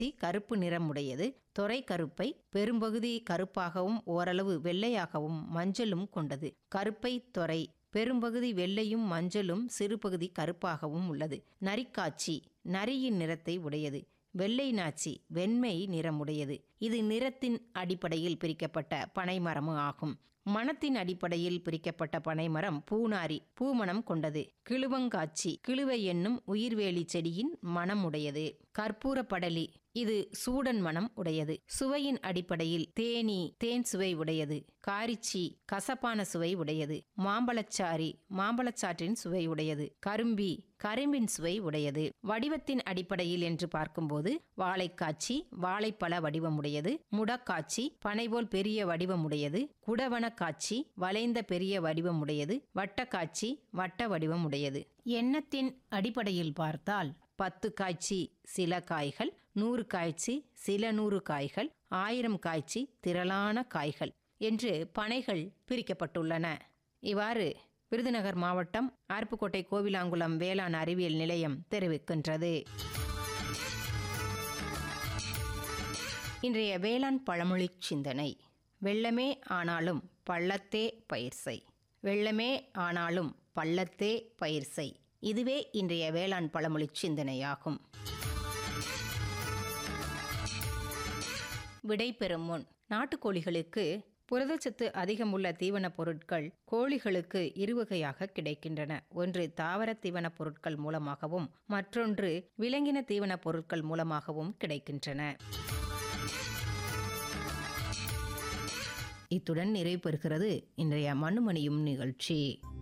கருப்பு நிறமுடையது தொரை கருப்பை பெரும்பகுதி கருப்பாகவும் ஓரளவு வெள்ளையாகவும் மஞ்சளும் கொண்டது கருப்பை தொரை பெரும்பகுதி வெள்ளையும் மஞ்சளும் சிறுபகுதி கருப்பாகவும் உள்ளது நரிக்காட்சி நரியின் நிறத்தை உடையது வெள்ளை நாச்சி வெண்மை நிறமுடையது இது நிறத்தின் அடிப்படையில் பிரிக்கப்பட்ட பனைமரம் ஆகும் மணத்தின் அடிப்படையில் பிரிக்கப்பட்ட பனைமரம் பூனாரி பூமணம் கொண்டது கிழுவங்காட்சி கிழுவை என்னும் உயிர்வேலி செடியின் மணம் உடையது கற்பூர படலி இது சூடன் மணம் உடையது சுவையின் அடிப்படையில் தேனி தேன் சுவை உடையது காரிச்சி கசப்பான சுவை உடையது மாம்பழச்சாரி மாம்பழச்சாற்றின் சுவை உடையது கரும்பி கரும்பின் சுவை உடையது வடிவத்தின் அடிப்படையில் என்று பார்க்கும்போது வாழைக்காட்சி வாழைப்பழ வடிவமுடையது முடக்காட்சி பனைபோல் பெரிய வடிவமுடையது குடவனக்காட்சி வளைந்த பெரிய வடிவமுடையது வட்டக்காட்சி வட்ட வடிவமுடையது எண்ணத்தின் அடிப்படையில் பார்த்தால் பத்து காய்ச்சி சில காய்கள் நூறு காய்ச்சி சில நூறு காய்கள் ஆயிரம் காய்ச்சி திரளான காய்கள் என்று பனைகள் பிரிக்கப்பட்டுள்ளன இவ்வாறு விருதுநகர் மாவட்டம் அருப்புக்கோட்டை கோவிலாங்குளம் வேளாண் அறிவியல் நிலையம் தெரிவிக்கின்றது இன்றைய வேளாண் பழமொழி சிந்தனை வெள்ளமே ஆனாலும் பள்ளத்தே பயிர் செய் வெள்ளமே ஆனாலும் பள்ளத்தே பயிர் செய் இதுவே இன்றைய வேளாண் பழமொழி சிந்தனையாகும் விடை பெறும் முன் நாட்டுக்கோழிகளுக்கு புரதச்சத்து அதிகமுள்ள தீவனப் பொருட்கள் கோழிகளுக்கு இருவகையாக கிடைக்கின்றன ஒன்று தாவர தீவனப் பொருட்கள் மூலமாகவும் மற்றொன்று விலங்கின தீவனப் பொருட்கள் மூலமாகவும் கிடைக்கின்றன இத்துடன் நிறைவு பெறுகிறது இன்றைய மண்ணுமணியும் நிகழ்ச்சி